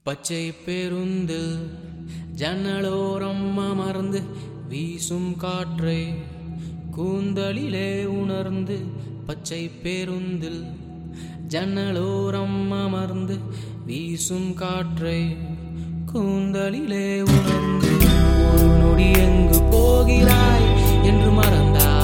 பச்சை பேருந்தில் ஜன்னலோரம் அமர்ந்து வீசும் காற்றை கூந்தலிலே உணர்ந்து பச்சை பேருந்தில் ஜன்னலோரம் அமர்ந்து வீசும் காற்றை கூந்தலிலே உணர்ந்து ஒரு நொடி எங்கு போகிறாய் என்று மறந்தாய்